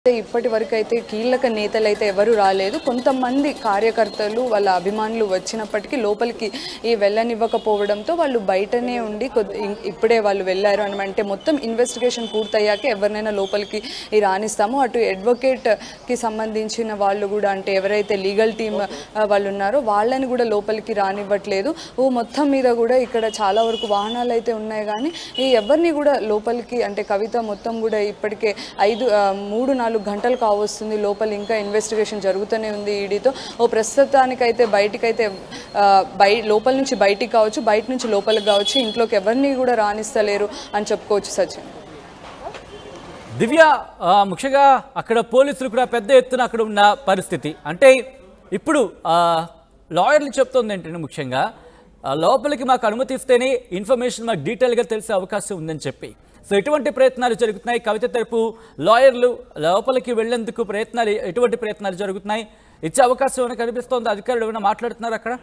అయితే ఇప్పటి వరకు అయితే కీలక నేతలు అయితే ఎవరు రాలేదు కొంతమంది కార్యకర్తలు వాళ్ళ అభిమానులు వచ్చినప్పటికీ లోపలికి ఈ వెళ్ళనివ్వకపోవడంతో వాళ్ళు బయటనే ఉండి కొద్ది ఇం- ఇప్పుడే వాళ్ళు వెళ్ళారు అని అంటే మొత్తం ఇన్వెస్టిగేషన్ పూర్తయ్యాక ఎవరినైనా లోపలికి ఈ రాణిస్తాము అటు అడ్వకేట్కి సంబంధించిన వాళ్ళు కూడా అంటే ఎవరైతే లీగల్ టీమ్ వాళ్ళు ఉన్నారో వాళ్ళని కూడా లోపలికి రానివ్వట్లేదు ఓ మొత్తం మీద కూడా ఇక్కడ చాలా వరకు వాహనాలు అయితే ఉన్నాయి కానీ ఈ ఎవరిని కూడా లోపలికి అంటే కవిత మొత్తం కూడా ఇప్పటికే ఐదు ఆ, మూడు నాలుగు గంటలు కావస్తుంది లోపల ఇంకా ఇన్వెస్టిగేషన్ జరుగుతూనే ఉంది ఈడీతో ఓ ప్రస్తుతానికైతే బయటికైతే ఆ, బయ లోపల నుంచి బయటికి కావచ్చు బయట నుంచి లోపలికి కావచ్చు ఇంట్లోకి ఎవరిని కూడా రాణిస్తలేరు అని చెప్పుకోవచ్చు సచిన్ దివ్య ఆ, ముఖ్యంగా అక్కడ పోలీసులు కూడా పెద్ద ఎత్తున అక్కడ ఉన్న పరిస్థితి అంటే ఇప్పుడు ఆ, లాయర్లు చెప్తోంది ఏంటంటే ముఖ్యంగా ఆ, లోపలికి మాకు అనుమతిస్తేనే ఇన్ఫర్మేషన్ మాకు డీటెయిల్గా తెలిసే అవకాశం ఉందని చెప్పి సో ఎటువంటి ప్రయత్నాలు జరుగుతున్నాయి కవిత తరపు లాయర్లు లోపలికి వెళ్లేందుకు ప్రయత్నాలు ఎటువంటి ప్రయత్నాలు జరుగుతున్నాయి ఇచ్చే అవకాశం ఏమైనా కనిపిస్తోంది అధికారులు ఏమైనా మాట్లాడుతున్నారు అక్కడ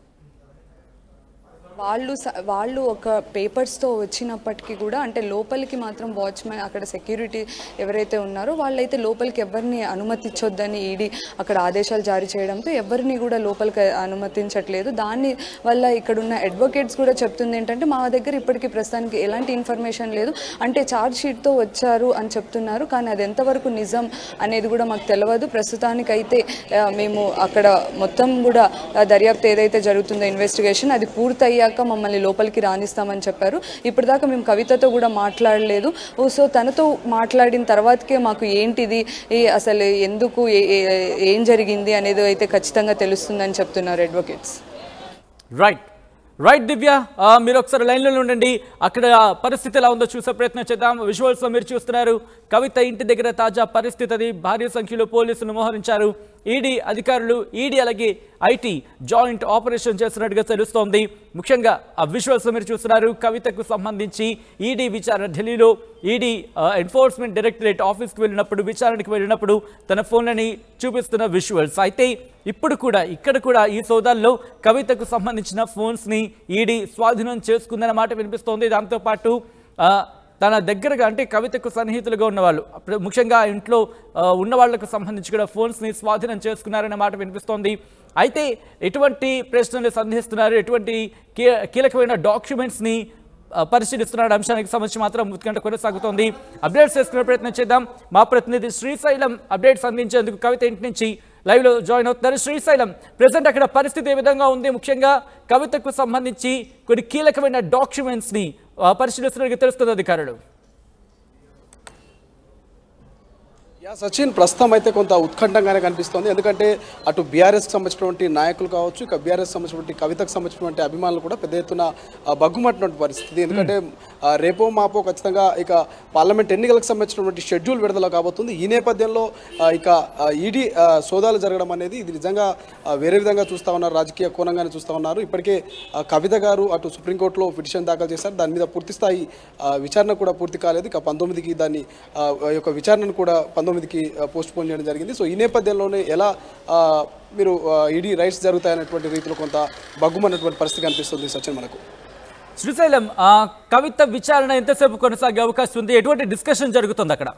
వాళ్ళు స- వాళ్ళు ఒక పేపర్స్తో వచ్చినప్పటికీ కూడా అంటే లోపలికి మాత్రం వాచ్మెన్ అక్కడ సెక్యూరిటీ ఎవరైతే ఉన్నారో వాళ్ళైతే లోపలికి ఎవరిని అనుమతించొద్దని ఈడీ అక్కడ ఆదేశాలు జారీ చేయడంతో ఎవరిని కూడా లోపలికి అనుమతించట్లేదు దాని వల్ల ఇక్కడ ఉన్న అడ్వకేట్స్ కూడా చెప్తుంది ఏంటంటే మా దగ్గర ఇప్పటికీ ప్రస్తుతానికి ఎలాంటి ఇన్ఫర్మేషన్ లేదు అంటే ఛార్జ్ షీట్తో వచ్చారు అని చెప్తున్నారు కానీ అది ఎంతవరకు నిజం అనేది కూడా మాకు తెలియదు ప్రస్తుతానికైతే ఆ, మేము అక్కడ మొత్తం కూడా ఆ, దర్యాప్తు ఏదైతే జరుగుతుందో ఇన్వెస్టిగేషన్ అది పూర్తయ్యాక మమ్మల్ని లోపలికి రాణిస్తామని చెప్పారు ఇప్పటిదాకా మేము కవితతో కూడా మాట్లాడలేదు ఓ, సో తనతో మాట్లాడిన తర్వాతకే మాకు ఏంటిది ఈ అసలు ఎందుకు ఏ- ఏ- ఏం జరిగింది అనేది అయితే ఖచ్చితంగా తెలుస్తుందని చెప్తున్నారు అడ్వకేట్స్ రైట్ రైట్ దివ్య ఆ, మీరు ఒకసారి లైన్లో ఉండండి అక్కడ పరిస్థితి ఎలా ఉందో చూసే ప్రయత్నం చేద్దాం విజువల్స్లో మీరు చూస్తున్నారు కవిత ఇంటి దగ్గర తాజా పరిస్థితి అది భారీ సంఖ్యలో పోలీసులు మోహరించారు ఈడీ అధికారులు ఈడీ అలాగే ఐటీ జాయింట్ ఆపరేషన్ చేస్తున్నట్టుగా తెలుస్తోంది ముఖ్యంగా ఆ విజువల్స్ మీరు చూస్తున్నారు కవితకు సంబంధించి ఈడీ విచారణ ఢిల్లీలో ఈడీ ఎన్ఫోర్స్మెంట్ డైరెక్టరేట్ ఆఫీస్కి వెళ్ళినప్పుడు విచారణకి వెళ్ళినప్పుడు తన ఫోన్లని చూపిస్తున్న విజువల్స్ అయితే ఇప్పుడు కూడా ఇక్కడ కూడా ఈ సోదాల్లో కవితకు సంబంధించిన ఫోన్స్ని ఈడీ స్వాధీనం చేసుకుందన్న మాట వినిపిస్తోంది దాంతోపాటు ఆ, తన దగ్గరగా అంటే కవితకు సన్నిహితులుగా ఉన్నవాళ్ళు అప్పుడు ముఖ్యంగా ఆ ఇంట్లో ఆ, ఉన్న వాళ్ళకు సంబంధించి కూడా ఫోన్స్ని స్వాధీనం చేసుకున్నారనే మాట వినిపిస్తోంది అయితే ఎటువంటి ప్రశ్నలు సంధిస్తున్నారు ఎటువంటి కీ- కీలకమైన డాక్యుమెంట్స్ని ఆ, పరిశీలిస్తున్న అంశానికి సంబంధించి మాత్రం ఉత్కంఠ కొనసాగుతోంది అప్డేట్స్ చేసుకునే ప్రయత్నం చేద్దాం మా ప్రతినిధి శ్రీశైలం అప్డేట్స్ అందించేందుకు కవిత ఇంటి నుంచి లైవ్లో జాయిన్ అవుతున్నారు శ్రీశైలం ప్రజెంట్ అక్కడ పరిస్థితి ఏ విధంగా ఉంది ముఖ్యంగా కవితకు సంబంధించి కొన్ని కీలకమైన డాక్యుమెంట్స్ని ఆ, పరిశీలిస్తున్నట్టుగా తెలుస్తుంది అధికారులు యా సచిన్ ప్రస్తుతం అయితే కొంత ఉత్కంఠంగానే కనిపిస్తోంది ఎందుకంటే అటు బీఆర్ఎస్కి సంబంధించినటువంటి నాయకులు కావచ్చు ఇక బీఆర్ఎస్ సంబంధించినటువంటి కవితకు సంబంధించినటువంటి అభిమానులు కూడా పెద్ద ఎత్తున ఆ, బగ్గుమట్టినటువంటి పరిస్థితి ఎందుకంటే ఆ, రేపో మాపో ఖచ్చితంగా ఇక పార్లమెంట్ ఎన్నికలకు సంబంధించినటువంటి షెడ్యూల్ విడుదల కాబోతుంది ఈ నేపథ్యంలో ఆ, ఇక ఈడీ సోదాలు జరగడం అనేది ఇది నిజంగా ఆ, వేరే విధంగా చూస్తా ఉన్నారు రాజకీయ కోణంగానే చూస్తా ఉన్నారు ఇప్పటికే ఆ, కవిత గారు అటు సుప్రీంకోర్టులో పిటిషన్ దాఖలు చేశారు దాని మీద పూర్తి స్థాయి ఆ, విచారణ కూడా పూర్తి కాలేదు ఇక పంతొమ్మిదికి దాన్ని ఆ, ఆ యొక్క విచారణను కూడా పంతొమ్మిదికి పోస్ట్ పోన్ చేయడం జరిగింది సో ఈ నేపథ్యంలోనే ఎలా ఆ, మీరు ఈడీ రైట్స్ జరుగుతాయనేటువంటి రీతిలో కొంత బగ్గుమన్నటువంటి పరిస్థితి కనిపిస్తుంది సచిన్ మనకు శ్రీశైలం ఆ, కవిత విచారణ ఎంతసేపు కొనసాగే అవకాశం ఉంది ఎటువంటి డిస్కషన్ జరుగుతుంది అక్కడ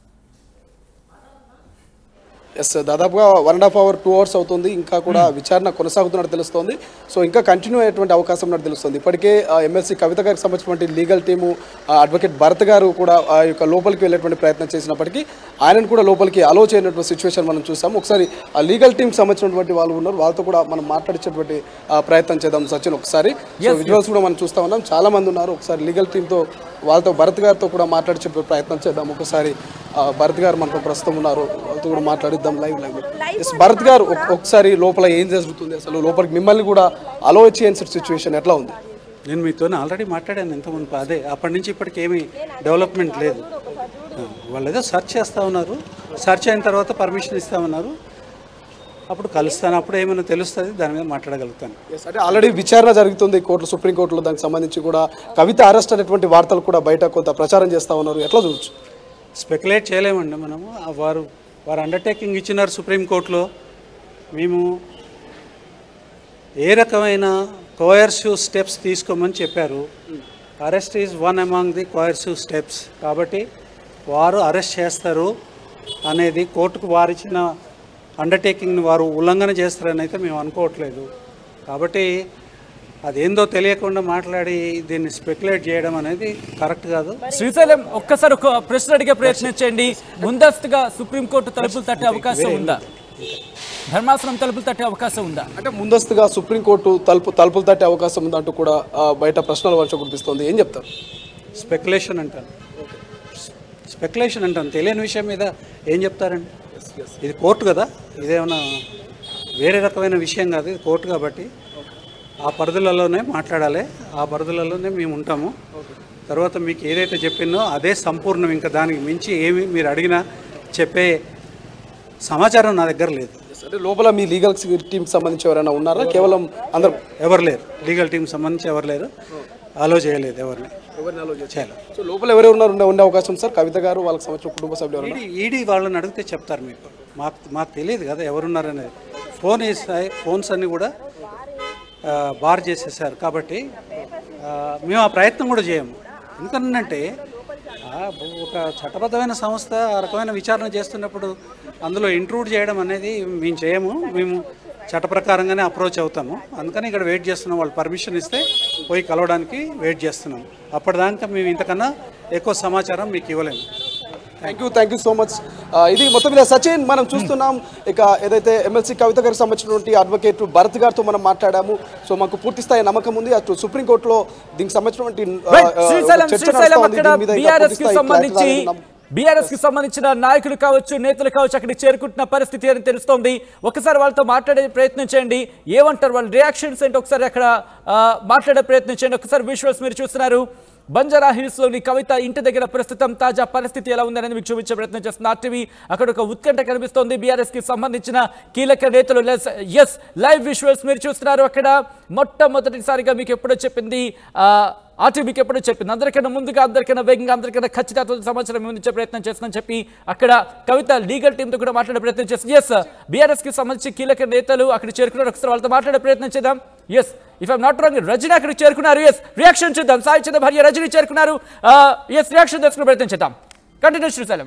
ఎస్ దాదాపుగా one and half hour two hours అవుతుంది ఇంకా కూడా విచారణ కొనసాగుతున్నట్టు తెలుస్తోంది సో ఇంకా కంటిన్యూ అయ్యేటువంటి అవకాశం ఉన్నట్టు తెలుస్తుంది ఇప్పటికే ఎమ్మెల్సీ కవిత గారికి సంబంధించినటువంటి లీగల్ టీము ఆ, అడ్వకేట్ భరత్ గారు కూడా ఆ యొక్క లోపలికి వెళ్ళేటువంటి ప్రయత్నం చేసినప్పటికీ ఆయనను కూడా లోపలికి అలో చేయనటువంటి సిచ్యువేషన్ మనం చూసాం ఒకసారి ఆ లీగల్ టీంకి సంబంధించినటువంటి వాళ్ళు ఉన్నారు వాళ్ళతో కూడా మనం మాట్లాడించేటువంటి ఆ, ప్రయత్నం చేద్దాం సచిన్ ఒకసారి సో విజువల్స్ కూడా మనం చూస్తా ఉన్నాం చాలా మంది ఉన్నారు ఒకసారి లీగల్ టీంతో వాళ్ళతో భరత్ గారితో కూడా మాట్లాడించే ప్రయత్నం చేద్దాం ఒకసారి ఆ, భరత్ గారు మనతో ప్రస్తుతం ఉన్నారు వాళ్ళతో కూడా మాట్లాడిద్దాం లైవ్ లైవ్ ఎస్ భరత్ గారు ఒక- ఒకసారి లోపల ఏం జరుగుతుంది అసలు లోపలికి మిమ్మల్ని కూడా అలో చేయని సిచ్యువేషన్ ఎట్లా ఉంది నేను మీతో ఆల్రెడీ మాట్లాడాను ఇంతకుముందు అదే అప్పటి నుంచి ఇప్పటికి ఏమీ డెవలప్మెంట్ లేదు ఆ, వాళ్ళు ఏదో సెర్చ్ చేస్తూ ఉన్నారు సెర్చ్ అయిన తర్వాత పర్మిషన్ ఇస్తా ఉన్నారు అప్పుడు కలుస్తాను అప్పుడు ఏమైనా తెలుస్తుంది దాని మీద మాట్లాడగలుగుతాను ఎస్ అంటే ఆల్రెడీ విచారణ జరుగుతుంది కోర్టు సుప్రీంకోర్టులో దానికి సంబంధించి కూడా కవిత అరెస్ట్ అనేటువంటి వార్తలు కూడా బయట కొంత ప్రచారం చేస్తా ఉన్నారు ఎట్లా చూడొచ్చు స్పెక్యులేట్ చేయలేమండి మనము ఆ వారు వారు అండర్టేకింగ్ ఇచ్చినారు సుప్రీంకోర్టులో మేము ఏ రకమైన కోయర్సివ్ స్టెప్స్ తీసుకోమని చెప్పారు arrest is one among the coercive steps కాబట్టి వారు అరెస్ట్ చేస్తారు అనేది కోర్టుకు వారిచ్చిన అండర్టేకింగ్ని వారు ఉల్లంఘన చేస్తారని అయితే మేము అనుకోవట్లేదు కాబట్టి అదేందో తెలియకుండా మాట్లాడి దీన్ని స్పెక్యులేట్ చేయడం అనేది కరెక్ట్ కాదు శ్రీశైలం ఒక్కసారి ఒక ప్రశ్న అడిగే ప్రయత్నం చేయండి ముందస్తుగా సుప్రీంకోర్టు తలుపులు తట్టే అవకాశం ఉందా ధర్మాసనం తలుపులు తట్టే అవకాశం ఉందా అంటే ముందస్తుగా సుప్రీంకోర్టు తలుపు తలుపులు తట్టే అవకాశం ఉందంటూ కూడా ఆ, బయట ప్రశ్నల వర్షం కురిపిస్తోంది ఏం చెప్తారు స్పెక్యులేషన్ అంటాను స్పెక్యులేషన్ అంటాను తెలియని విషయం మీద ఏం చెప్తారండి ఇది కోర్టు కదా ఇదేమన్నా వేరే రకమైన విషయం కాదు ఇది కోర్టు కాబట్టి ఆ పరిధులలోనే మాట్లాడాలి ఆ పరిధులలోనే మేము ఉంటాము తర్వాత మీకు ఏదైతే చెప్పిందో అదే సంపూర్ణం ఇంకా దానికి మించి ఏమి మీరు అడిగినా చెప్పే సమాచారం నా దగ్గర లేదు అంటే లోపల మీ లీగల్ టీమ్ సంబంధించి ఎవరైనా ఉన్నారా కేవలం అందరు ఎవరు లేరు లీగల్ టీం సంబంధించి ఎవరు లేరు అలో చేయలేదు ఎవరిని చేయాలి సో లోపల ఎవరెవరు ఉన్నారు ఉండే ఉండే అవకాశం సార్ కవిత గారు వాళ్ళకి సంబంధించిన కుటుంబ సభ్యులు ఎవరైనా ఈడీ ఈడీ వాళ్ళని అడిగితే చెప్తారు మీకు మాకు మాకు తెలియదు కదా ఎవరున్నారనేది ఫోన్ వేసాయి ఫోన్స్ అన్నీ కూడా ఆ, బార్ చేసేసారు కాబట్టి ఆ, మేము ఆ ప్రయత్నం కూడా చేయము ఎందుకనంటే ఆ, ఒక చట్టబద్ధమైన సంస్థ ఆ రకమైన విచారణ చేస్తున్నప్పుడు అందులో ఇంట్రూడ్ చేయడం అనేది మేము చేయము మేము చట్ట ప్రకారంగానే అప్రోచ్ అవుతాము అందుకని ఇక్కడ వెయిట్ చేస్తున్నాం వాళ్ళు పర్మిషన్ ఇస్తే పోయి కలవడానికి వెయిట్ చేస్తున్నాం అప్పటిదాకా మేము ఇంతకన్నా ఎక్కువ సమాచారం మీకు ఇవ్వలేము thank you thank you so much ఇది మొత్తం మీద సచిన్ మనం చూస్తున్నాం ఇక ఏదైతే ఎమ్మెల్సీ కవిత గారికి సంబంధించినటువంటి అడ్వకేట్ భరత్ గారితో మనం మాట్లాడాము సో మాకు పూర్తి స్థాయి నమ్మకం ఉంది అటు సుప్రీంకోర్టులో దీనికి సంబంధించినటువంటి ఆ, రైట్. ఆ, శ్రీశైలం చర్చ శ్రీశైలం నడుస్తోంది. అక్కడ దీని మీద ఇంకా బీఆర్ఎస్ పూర్తి కి స్థాయి సంబంధించి clarity రావాలని నమ్మ- బీఆర్ఎస్ కి సంబంధించిన నాయకులు కావచ్చు నేతలు కావచ్చు అక్కడికి చేరుకుంటున్న పరిస్థితి అని తెలుస్తోంది ఒకసారి వాళ్ళతో మాట్లాడే ప్రయత్నం చేయండి ఏమంటారు వాళ్ళ రియాక్షన్స్ ఏంటి ఒకసారి అక్కడ ఆ, మాట్లాడే ప్రయత్నం చేయండి ఒకసారి విజువల్స్ మీరు చూస్తున్నారు బంజారా హిల్స్ లోని కవిత ఇంటి దగ్గర ప్రస్తుతం తాజా పరిస్థితి ఎలా ఉందనేది మీకు చూపించే ప్రయత్నం చేస్తుంది ఆర్టీవీ అక్కడ ఒక ఉత్కంఠ కనిపిస్తోంది బీఆర్ఎస్ కి సంబంధించిన కీలక నేతలు ఎస్ లైవ్ విజువల్స్ మీరు చూస్తున్నారు అక్కడ మొట్టమొదటిసారిగా మీకు ఎప్పుడో చెప్పింది ఆ, ఆర్టీవీకి ఎప్పుడో చెప్పింది అందరికన్నా ముందుగా అందరికన్నా వేగంగా అందరికన్నా ఖచ్చితత్వ సమాచారం మేము ఇచ్చే ప్రయత్నం చేస్తుందని చెప్పి అక్కడ కవిత లీగల్ టీంతో కూడా మాట్లాడే ప్రయత్నం చేస్తుంది ఎస్ బీఆర్ఎస్ కి సంబంధించి కీలక నేతలు అక్కడ చేరుకున్నారు ఒకసారి వాళ్ళతో మాట్లాడే ప్రయత్నం చేద్దాం yes if I'm not wrong Rajini అక్కడికి చేరుకున్నారు ఎస్ రియాక్షన్ చూద్దాం సాయి చంద్ర భార్య రజనీ చేరుకున్నారు ఎస్ రియాక్షన్ తెలుసుకునే ప్రయత్నం చేద్దాం కంటిన్యూ శ్రీశైలం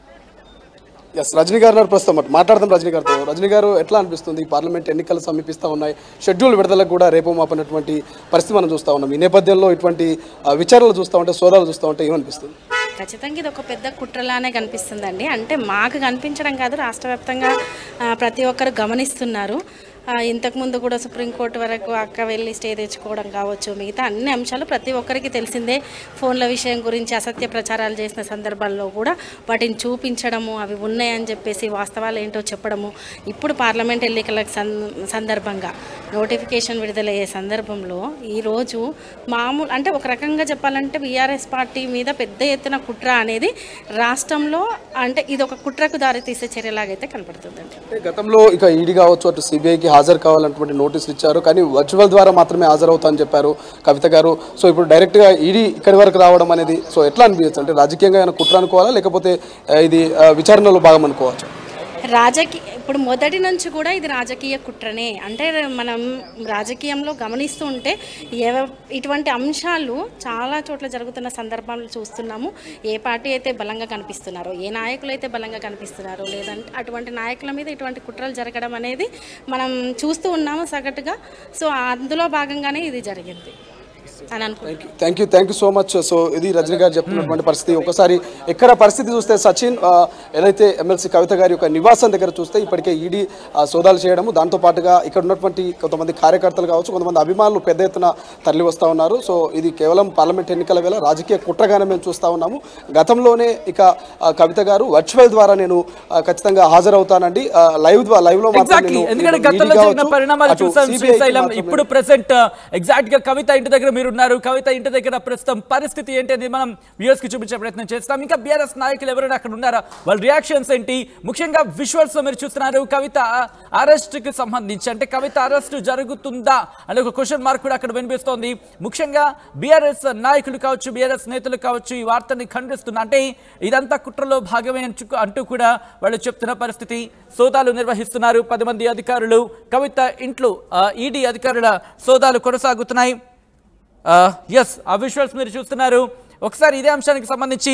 ఎస్ రజనీ గారు ఉన్నారు ప్రస్తుతం మరి మాట్లాడదాం రజనీ గారితో రజనీ గారు ఎట్లా అనిపిస్తుంది పార్లమెంట్ ఎన్నికలు సమీపిస్తూ ఉన్నాయి షెడ్యూల్ విడుదలకు కూడా రేపు మాపనటువంటి పరిస్థితి మనం చూస్తూ ఉన్నాం ఈ నేపథ్యంలో ఇటువంటి ఆ, విచారణలు చూస్తూ ఉంటే సోదాలు చూస్తూ ఉంటే ఏమనిపిస్తుంది ఖచ్చితంగా ఇది ఒక పెద్ద కుట్రలానే కనిపిస్తుందండి అంటే మాకు కనిపించడం కాదు రాష్ట్ర వ్యాప్తంగా ఆ, ప్రతి ఒక్కరు గమనిస్తున్నారు ఆ, ఇంతకుముందు కూడా సుప్రీంకోర్టు వరకు అక్క వెళ్ళి స్టే తెచ్చుకోవడం కావచ్చు మిగతా అన్ని అంశాలు ప్రతి ఒక్కరికి తెలిసిందే ఫోన్ల విషయం గురించి అసత్య ప్రచారాలు చేసిన సందర్భాల్లో కూడా వాటిని చూపించడము అవి ఉన్నాయని చెప్పేసి వాస్తవాలు ఏంటో చెప్పడము ఇప్పుడు పార్లమెంట్ ఎన్నికల సం సందర్భంగా నోటిఫికేషన్ విడుదలయ్యే సందర్భంలో ఈరోజు మామూలు అంటే ఒక రకంగా చెప్పాలంటే బీఆర్ఎస్ పార్టీ మీద పెద్ద ఎత్తున కుట్ర అనేది రాష్ట్రంలో అంటే ఇది ఒక కుట్రకు దారితీసే చర్యలాగైతే కనపడుతుందండి అంటే గతంలో ఇక ఈడీ కావచ్చు అటు సిబిఐకి హాజరు కావాలన్నటువంటి నోటీసులు ఇచ్చారు కానీ వర్చువల్ ద్వారా మాత్రమే హాజరవుతామని చెప్పారు కవిత గారు సో ఇప్పుడు డైరెక్ట్గా ఈడీ ఇక్కడి వరకు రావడం అనేది సో ఎట్లా అనిపించచ్చు అంటే రాజకీయంగా ఏమైనా కుట్ర అనుకోవాలా లేకపోతే ఆ, ఇది ఆ, విచారణలో భాగం అనుకోవచ్చు రాజకీయ ఇప్పుడు మొదటి నుంచి కూడా ఇది రాజకీయ కుట్రనే అంటే మనం రాజకీయంలో గమనిస్తూ ఉంటే ఎవ ఇటువంటి అంశాలు చాలా చోట్ల జరుగుతున్న సందర్భాలు చూస్తున్నాము ఏ పార్టీ అయితే బలంగా కనిపిస్తున్నారో ఏ నాయకులు అయితే బలంగా కనిపిస్తున్నారో లేదంటే అటువంటి నాయకుల మీద ఇటువంటి కుట్రలు జరగడం అనేది మనం చూస్తూ ఉన్నాము సగటుగా సో అందులో భాగంగానే ఇది జరిగింది అని అనుకుంటున్నాను thank you thank you so much so ఇది రజనీ గారు చెప్తున్నటువంటి పరిస్థితి ఒకసారి ఎక్కడ పరిస్థితి చూస్తే సచిన్ ఆ, ఏదైతే ఎమ్మెల్సీ కవిత గారి యొక్క నివాసం దగ్గర చూస్తే ఇప్పటికే ఈడీ సోదాలు చేయడము దాంతో పాటుగా ఇక్కడ ఉన్నటువంటి కొంతమంది కార్యకర్తలు కావచ్చు కొంతమంది అభిమానులు పెద్ద ఎత్తున తరలి వస్తూ ఉన్నారు సో ఇది కేవలం పార్లమెంట్ ఎన్నికల వేళ రాజకీయ కుట్రగానే మేము చూస్తూ ఉన్నాము గతంలోనే ఇక ఆ, కవిత గారు వర్చువల్ ద్వారా నేను ఆ, ఖచ్చితంగా హాజరవుతానండి ఆ, లైవ్ ద్వారా లైవ్ లో మాత్రం ఎగ్జాక్ట్లీ నేను- ఎందుకంటే నేను గతంలో ఈడీ జరిగిన కావచ్చు, పరిణామాలు అటు చూసాం CBI కి శ్రీశైలం మాత్రం ఇప్పుడు ప్రెసెంట్ ఎగ్జాక్ట్ గా కవిత ఇంటి దగ్గర మీరు ఉన్నారు కవిత ఇంటి దగ్గర ప్రస్తుతం పరిస్థితి ఏంటి అనేది మనం వ్యూస్ కి చూపించే ప్రయత్నం చేస్తాం ఇంకా బీఆర్ఎస్ నాయకులు ఎవరైనా అక్కడ ఉన్నారా వాళ్ళ రియాక్షన్స్ ఏంటి ముఖ్యంగా విజువల్స్ లో మీరు చూస్తున్నారు కవిత అరెస్ట్ కి సంబంధించి అంటే కవిత అరెస్ట్ జరుగుతుందా అనే ఒక క్వశ్చన్ మార్క్ కూడా అక్కడ వినిపిస్తోంది ముఖ్యంగా బీఆర్ఎస్ నాయకులు కావచ్చు బీఆర్ఎస్ నేతలు కావచ్చు ఈ వార్తని ఖండిస్తున్నా అంటే ఇదంతా కుట్రలో భాగమే అంచు- అంటూ కూడా వాళ్ళు చెప్తున్న పరిస్థితి సోదాలు నిర్వహిస్తున్నారు పది మంది అధికారులు కవిత ఇంట్లో ఈడీ అధికారుల సోదాలు కొనసాగుతున్నాయి ఎస్ ఆ విజువల్స్ మీరు చూస్తున్నారు ఒకసారి ఇదే అంశానికి సంబంధించి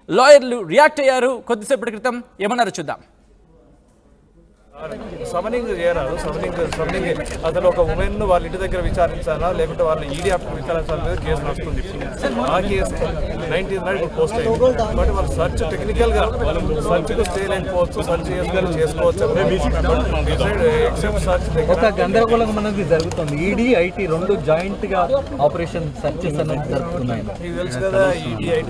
లాయర్లు రియాక్ట్ అయ్యారు కొద్దిసేపటి క్రితం ఏమన్నారో చూద్దాం సమనింగ్ చేయరాదు సమనింగ్ సమనింగ్ అసలు ఒక ఉమెన్ వాళ్ళ ఇంటి దగ్గర విచారించాలా లేకుంటే వాళ్ళ ఈడీ ఆఫ్ విచారించాలా అనేది కేసు నడుస్తుంది ఆ కేసు నైన్టీన్ నాడు ఇప్పుడు పోస్ట్ అయింది బట్ వాళ్ళు సర్చ్ టెక్నికల్ గా వాళ్ళు సర్చ్ కు స్టే లేకపోవచ్చు సర్చ్ చేసుకొని చేసుకోవచ్చు ఎక్సెప్ట్ సర్చ్ ఒక దగ్గర గందరగోళం అనేది జరుగుతుంది ఈడీ ఐటీ రెండు జాయింట్ గా ఆపరేషన్ సర్చెస్ అనేది జరుగుతున్నాయి మీకు తెలుసు కదా ఈడీ ఐటీ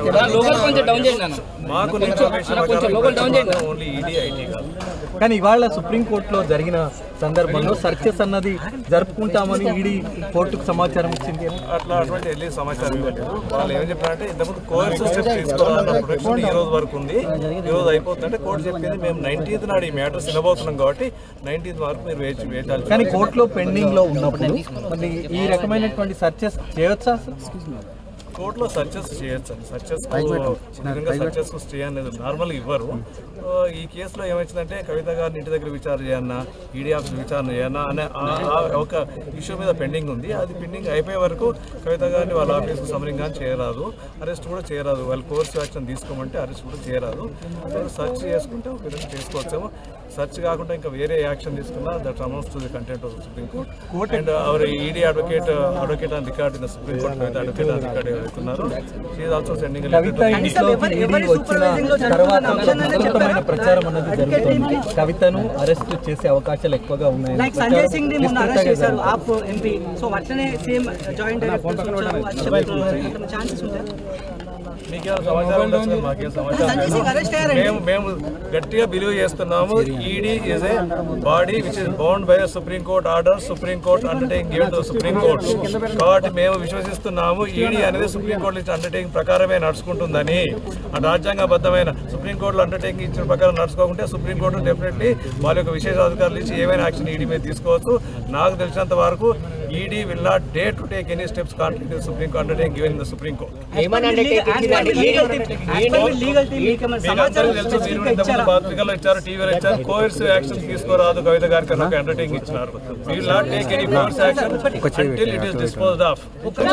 మాకు ఇన్ఫర్మేషన్ ఓన్లీ ఈడీ ఐటీ కాదు కానీ ఇవాళ సుప్రీంకోర్టులో జరిగిన సందర్భంలో సర్చెస్ అన్నది జరుపుకుంటామని ఈడీ కోర్టుకు సమాచారం ఇచ్చింది అట్లా అటువంటి వెళ్ళి సమాచారం ఇవ్వలేదు వాళ్ళు ఏం చెప్పారంటే ఇంతకుముందు కోర్సు స్టెప్ తీసుకోవాలన్న ప్రొటెక్షన్ ఈ రోజు వరకు ఉంది ఈ రోజు అయిపోతుందంటే కోర్టు చెప్పింది మేము నైన్టీన్త్ నాడు ఈ మ్యాటర్ సినబోతున్నాం కాబట్టి నైన్టీన్త్ వరకు మీరు వేచి వేచాలి కానీ కోర్టులో పెండింగ్ లో ఉన్నప్పుడు మరి ఈ రకమైనటువంటి సర్చెస్ చేయొచ్చా అసలు కోర్టులో సర్చెస్ చేయొచ్చు అండి సర్చెస్ నిజంగా సర్చెస్ స్టే అనేది నార్మల్గా ఇవ్వరు సో ఈ కేసులో ఏమైందంటే కవిత గారిని ఇంటి దగ్గర విచారణ చేయన్నా ఈడీ ఆఫీస్ విచారణ చేయన్నా అనే ఆ- ఆ ఒక ఇష్యూ మీద పెండింగ్ ఉంది అది పెండింగ్ అయిపోయే వరకు కవిత గారిని వాళ్ళ ఆఫీస్కి సమరింగ్ కానీ చేయరాదు అరెస్ట్ కూడా చేయరాదు వాళ్ళు కోర్స్ యాక్షన్ తీసుకోమంటే అరెస్ట్ కూడా చేయరాదు సర్చ్ చేసుకుంటే ఒక విధంగా చేసుకోవచ్చేమో సర్చ్ కాకుండా ఇంకా వేరే యాక్షన్ తీసుకున్నా that amounts to the content of supreme court and our ED advocate advocate and record in supreme court Kavitha advocate and record ఎవరైతున్నారు షీ ఆల్సో సెండింగ్ కవిత ఇంట్లోకి ఈడీ వచ్చిన తర్వాత ఒక విస్తృతమైన ప్రచారం అన్నది జరుగుతుంది కవితను అరెస్ట్ చేసే అవకాశాలు ఎక్కువగా ఉన్నాయి లైక్ సంజయ్ సింగ్ ని మొన్న అరెస్ట్ చేశారు ఆప్ ఎంపీ సో అట్లనే సేమ్ జాయింట్ ఛాన్సెస్ ఉంటాయి మీకేమైనా సమాచారం ఉండొచ్చు కదా, మాకేం సమాచారం లేదు. మేము మేము గట్టిగా బిలీవ్ చేస్తున్నాము ED is a body which is bound by supreme court order supreme court undertaking given to supreme court కాబట్టి మేము విశ్వసిస్తున్నాము ఈడీ అనేది సుప్రీం కోర్టు ఇచ్చిన అండర్టేకింగ్ ప్రకారమే నడుచుకుంటుందని ఆ రాజ్యాంగబద్ధమైన సుప్రీం కోర్టులో అండర్టేకింగ్ ఇచ్చిన ప్రకారం నడుచుకోకుంటే సుప్రీం కోర్టు డెఫినెట్లీ వాళ్ళ యొక్క విశేష అధికారులు ఇచ్చి ఏమైనా యాక్షన్ ఈడీ మీద తీసుకోవచ్చు నాకు తెలిసినంత వరకు ED will not dare to take any steps contrary supreme court undertaking given in the supreme court legal legal team మీకు ఏమైనా మీకు సమాచారం అందరికీ తెలుసు మీరు ఇంతకుముందు పత్రికల్లో ఇచ్చారు టీవీలో ఇచ్చారు కోర్స్ యాక్షన్ తీసుకోరాదు కవిత గారికి అని ఒక అండర్టేకింగ్ ఇచ్చినారు we will not take any course action until it is disposed of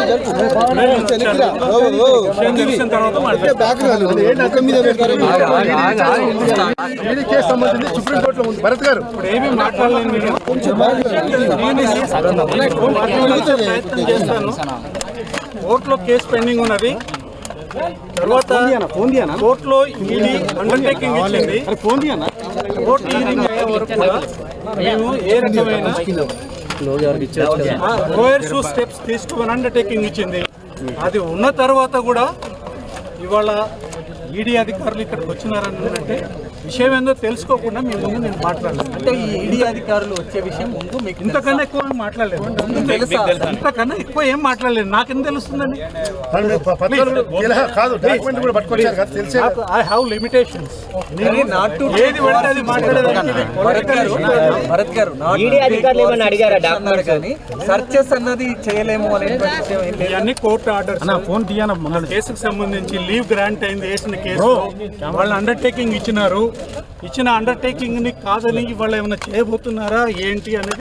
కోర్టులో కేసు పెండింగ్ ఉన్నది తర్వాత కోర్టులో ఈడీ అండర్టేకింగ్ ఇచ్చింది కోర్టు హీరింగ్ అయ్యే వరకు కూడా మేము ఏ రకమైన కోయర్స్ స్టెప్స్ తీసుకోమని అండర్టేకింగ్ ఇచ్చింది అది ఉన్న తర్వాత కూడా ఇవాళ ఈడీ అధికారులు ఇక్కడికి వచ్చినారని అంటే విషయం ఏందో తెలుసుకోకుండా మీ ముందు నేను మాట్లాడలేదు అంటే ఈ ఈడీ అధికారులు వచ్చే విషయం ముందు మీకు ఇంతకన్నా ఎక్కువ ఏం మాట్లాడలేదు ఇంతకన్నా ఎక్కువ ఏం మాట్లాడలేదు నాకేం తెలుస్తుందండి కాదు డాక్యుమెంట్ కూడా పట్టుకొచ్చారు కదా తెలిసే I have limitations not to ఏది పడితే అది మాట్లాడేదానికి భరత్ గారు భరత్ గారు ఈడీ అధికారులు ఏమన్నా అడిగారా డాక్యుమెంట్ కానీ సర్చెస్ అన్నది చేయలేము అనేటువంటి విషయం ఏం లేదు ఇవన్నీ కోర్టు ఆర్డర్స్ ఫోన్ తీయన కేసుకు సంబంధించి లీవ్ గ్రాంట్ అయింది వేసిన కేసు వాళ్ళు అండర్టేకింగ్ ఇచ్చినారు ఇచ్చిన అండర్టేకింగ్ ని కాదని వాళ్ళు ఏమైనా చేయబోతున్నారా ఏంటి అనేది